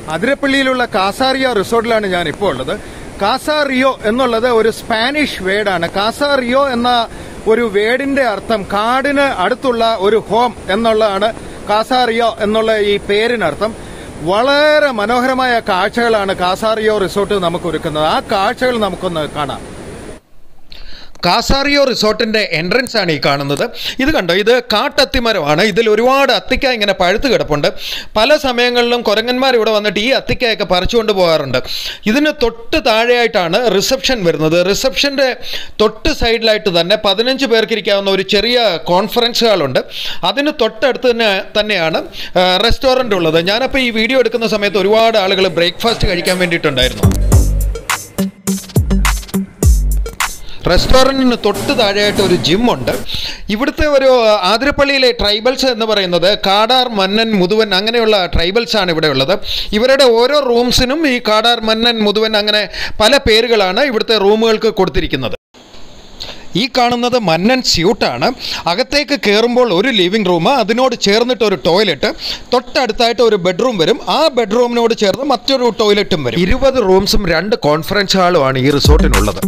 അതിരപ്പള്ളിയിലുള്ള കാസാറിയോ റിസോർട്ടിലാണ് ഞാൻ ഇപ്പോൾ ഉള്ളത് കാസാറിയോ എന്നുള്ളത് ഒരു സ്പാനിഷ് വേർഡാണ് കാസാറിയോ എന്ന ഒരു വേർഡിന്റെ അർത്ഥം കാടിന് അടുത്തുള്ള ഒരു ഹോം എന്നുള്ളതാണ് കാസാറിയോ എന്നുള്ള ഈ പേരിനർത്ഥം വളരെ മനോഹരമായ കാഴ്ചകളാണ് കാസാറിയോ റിസോർട്ട് നമുക്ക് ഒരുക്കുന്നത് ആ കാഴ്ചകൾ നമുക്കൊന്ന് കാണാം കാസാറിയോ റിസോർട്ടിന്റെ എൻട്രൻസ് ആണ് ഈ കാണുന്നത് ഇത് കണ്ടോ ഇത് കാട്ടത്തിമരമാണ് ഇതിൽ ഒരുപാട് അത്തിക്ക ഇങ്ങനെ പഴുത്ത് കിടപ്പുണ്ട് പല സമയങ്ങളിലും കുരങ്ങന്മാർ ഇവിടെ വന്നിട്ട് ഈ അത്തിക്കയൊക്കെ പറിച്ചുകൊണ്ട് പോകാറുണ്ട് ഇതിന് തൊട്ട് താഴെയായിട്ടാണ് റിസപ്ഷൻ വരുന്നത് റിസപ്ഷന്റെ തൊട്ട് സൈഡിലായിട്ട് തന്നെ പതിനഞ്ച് പേർക്ക് ഇരിക്കാവുന്ന ഒരു ചെറിയ കോൺഫറൻസ് ഹാളുണ്ട് അതിന് തൊട്ടടുത്ത് തന്നെ തന്നെയാണ് റെസ്റ്റോറൻ്റ് ഉള്ളത് ഞാനപ്പോൾ ഈ വീഡിയോ എടുക്കുന്ന സമയത്ത് ഒരുപാട് ആളുകൾ ബ്രേക്ക്ഫാസ്റ്റ് കഴിക്കാൻ വേണ്ടിയിട്ടുണ്ടായിരുന്നു റെസ്റ്റോറൻറ്റിന് തൊട്ട് താഴെയായിട്ട് ഒരു ജിമ്മുണ്ട് ഇവിടുത്തെ ഒരു ആതിരപ്പള്ളിയിലെ ട്രൈബൽസ് എന്ന് പറയുന്നത് കാടാർ മന്നൻ മുതുവൻ അങ്ങനെയുള്ള ട്രൈബൽസ് ആണ് ഇവിടെ ഉള്ളത് ഇവരുടെ ഓരോ റൂംസിനും ഈ കാടാർ മന്നൻ മുതുവൻ അങ്ങനെ പല പേരുകളാണ് ഇവിടുത്തെ റൂമുകൾക്ക് കൊടുത്തിരിക്കുന്നത് ഈ കാണുന്നത് മന്നൻ സ്യൂട്ടാണ് അകത്തേക്ക് കയറുമ്പോൾ ഒരു ലിവിംഗ് റൂം അതിനോട് ചേർന്നിട്ട് ഒരു ടോയ്ലറ്റ് തൊട്ടടുത്തായിട്ട് ഒരു ബെഡ്റൂം വരും ആ ബെഡ്റൂമിനോട് ചേർന്ന് മറ്റൊരു ടോയ്ലറ്റും വരും ഇരുപത് റൂംസും രണ്ട് കോൺഫറൻസ് ഹാളുമാണ് ഈ റിസോർട്ടിനുള്ളത്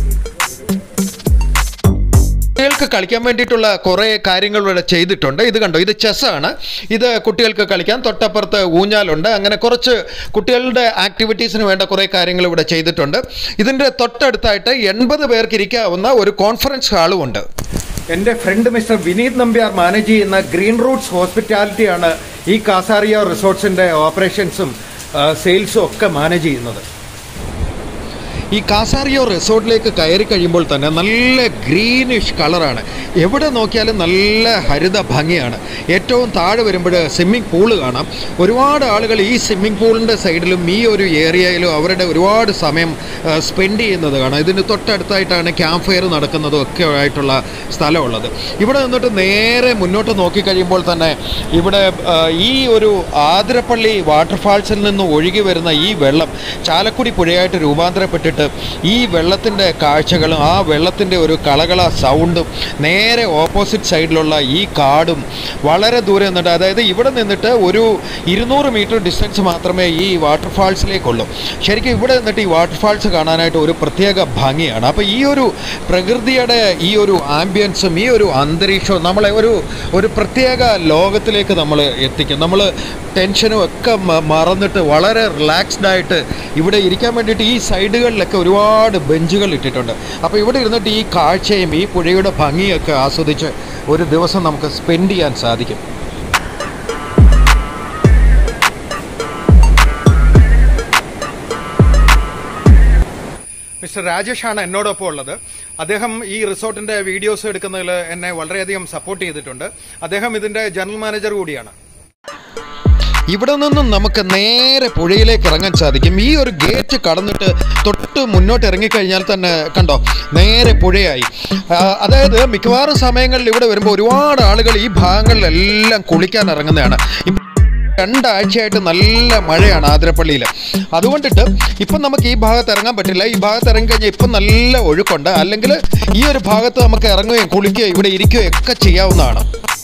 കുട്ടികൾക്ക് കളിക്കാൻ വേണ്ടിയിട്ടുള്ള കുറേ കാര്യങ്ങൾ ഇവിടെ ചെയ്തിട്ടുണ്ട് ഇത് കണ്ടോ ഇത് ചെസ്സാണ് ഇത് കുട്ടികൾക്ക് കളിക്കാൻ തൊട്ടപ്പുറത്ത് ഊഞ്ഞാലുണ്ട് അങ്ങനെ കുറച്ച് കുട്ടികളുടെ ആക്ടിവിറ്റീസിന് വേണ്ട കുറേ കാര്യങ്ങൾ ഇവിടെ ചെയ്തിട്ടുണ്ട് ഇതിൻ്റെ തൊട്ടടുത്തായിട്ട് എൺപത് പേർക്ക് ഇരിക്കാവുന്ന ഒരു കോൺഫറൻസ് ഹാളും ഉണ്ട് എൻ്റെ friend mister Vineeth Nambiar manage ചെയ്യുന്ന ഗ്രീൻ റൂട്ട്സ് ഹോസ്പിറ്റാലിറ്റിയാണ് ഈ കാസാറിയ റിസോർട്ട്സിൻ്റെ ഓപ്പറേഷൻസും സെയിൽസും ഒക്കെ മാനേജ് ചെയ്യുന്നത് ഈ കാസാറിയോ റിസോർട്ടിലേക്ക് കയറി കഴിയുമ്പോൾ തന്നെ നല്ല ഗ്രീനിഷ് കളറാണ് എവിടെ നോക്കിയാലും നല്ല ഹരിത ഭംഗിയാണ് ഏറ്റവും താഴെ വരുമ്പോൾ സ്വിമ്മിംഗ് പൂള് കാണാം ഒരുപാട് ആളുകൾ ഈ സ്വിമ്മിംഗ് പൂളിൻ്റെ സൈഡിലും ഈ ഒരു ഏരിയയിലും അവരുടെ ഒരുപാട് സമയം സ്പെൻഡ് ചെയ്യുന്നത് കാണാം ഇതിന് തൊട്ടടുത്തായിട്ടാണ് ക്യാമ്പ് ഫയർ നടക്കുന്നതും ഒക്കെ ആയിട്ടുള്ള സ്ഥലമുള്ളത് ഇവിടെ നിന്നിട്ട് നേരെ മുന്നോട്ട് നോക്കിക്കഴിയുമ്പോൾ തന്നെ ഇവിടെ ആ, ഈ ഒരു ആതിരപ്പള്ളി വാട്ടർഫാൾസിൽ നിന്ന് ഒഴുകി വരുന്ന ഈ വെള്ളം ചാലക്കുടി പുഴയായിട്ട് രൂപാന്തരപ്പെട്ടിട്ട് ഈ വെള്ളത്തിൻ്റെ കാഴ്ചകളും ആ വെള്ളത്തിൻ്റെ ഒരു കളകള സൗണ്ടും നേരെ ഓപ്പോസിറ്റ് സൈഡിലുള്ള ഈ കാടും വളരെ ദൂരെ നിന്നിട്ട് അതായത് ഇവിടെ നിന്നിട്ട് ഒരു ഇരുന്നൂറ് മീറ്റർ ഡിസ്റ്റൻസ് മാത്രമേ ഈ വാട്ടർഫാൾസിലേക്കുള്ളൂ ശരിക്കും ഇവിടെ നിന്നിട്ട് ഈ വാട്ടർഫാൾസ് കാണാനായിട്ട് ഒരു പ്രത്യേക ഭംഗിയാണ് അപ്പോൾ ഈ ഒരു പ്രകൃതിയുടെ ഈ ഒരു ആംബിയൻസും ഈ ഒരു അന്തരീക്ഷവും നമ്മളെ ഒരു ഒരു പ്രത്യേക ലോകത്തിലേക്ക് നമ്മൾ എത്തിക്കും നമ്മൾ ടെൻഷനും ഒക്കെ മ- മറന്നിട്ട് വളരെ റിലാക്സ്ഡ് ആയിട്ട് ഇവിടെ ഇരിക്കാൻ വേണ്ടിയിട്ട് ഈ സൈഡുകളിലൊക്കെ ഒരുപാട് ബെഞ്ചുകൾ ഇട്ടിട്ടുണ്ട് അപ്പോൾ ഇവിടെ ഇരുന്നിട്ട് ഈ കാഴ്ചയും ഈ പുഴയുടെ ഭംഗിയൊക്കെ ആസ്വദിച്ച് ഒരു ദിവസം നമുക്ക് സ്പെൻഡ് ചെയ്യാൻ സാധിക്കും മിസ്റ്റർ രാജേഷാണ് എന്നോടൊപ്പം ഉള്ളത് അദ്ദേഹം ഈ റിസോർട്ടിന്റെ വീഡിയോസ് എടുക്കുന്നതിൽ എന്നെ വളരെയധികം സപ്പോർട്ട് ചെയ്തിട്ടുണ്ട് അദ്ദേഹം ഇതിന്റെ ജനറൽ മാനേജർ കൂടിയാണ് ഇവിടെ നിന്നും നമുക്ക് നേരെ പുഴയിലേക്ക് ഇറങ്ങാൻ സാധിക്കും ഈ ഒരു ഗേറ്റ് കടന്നിട്ട് തൊട്ട് മുന്നോട്ട് ഇറങ്ങിക്കഴിഞ്ഞാൽ തന്നെ കണ്ടോ നേരെ പുഴയായി ആ, അതായത് മിക്കവാറും സമയങ്ങളിൽ ഇവിടെ വരുമ്പോൾ ഒരുപാട് ആളുകൾ ഈ ഭാഗങ്ങളിലെല്ലാം കുളിക്കാൻ ഇറങ്ങുന്നതാണ് ഇപ്പം രണ്ടാഴ്ചയായിട്ട് നല്ല മഴയാണ് ആതിരപ്പള്ളിയിൽ അതുകൊണ്ടിട്ട് ഇപ്പം നമുക്ക് ഈ ഭാഗത്ത് ഇറങ്ങാൻ പറ്റില്ല ഈ ഭാഗത്ത് ഇറങ്ങി കഴിഞ്ഞാൽ ഇപ്പം നല്ല ഒഴുക്കുണ്ട് അല്ലെങ്കിൽ ഈ ഒരു ഭാഗത്ത് നമുക്ക് ഇറങ്ങുകയും കുളിക്കുകയും ഇവിടെ ഇരിക്കുകയും ഒക്കെ ചെയ്യാവുന്നതാണ്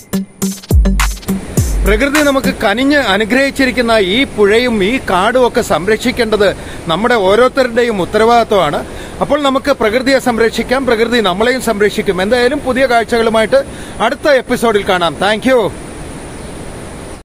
പ്രകൃതി നമുക്ക് കനിഞ്ഞ് അനുഗ്രഹിച്ചിരിക്കുന്ന ഈ പുഴയും ഈ കാടും ഒക്കെ സംരക്ഷിക്കേണ്ടത് നമ്മുടെ ഓരോരുത്തരുടെയും ഉത്തരവാദിത്വമാണ് അപ്പോൾ നമുക്ക് പ്രകൃതിയെ സംരക്ഷിക്കാം പ്രകൃതി നമ്മളെയും സംരക്ഷിക്കും എന്തായാലും പുതിയ കാഴ്ചകളുമായിട്ട് അടുത്ത എപ്പിസോഡിൽ കാണാം താങ്ക്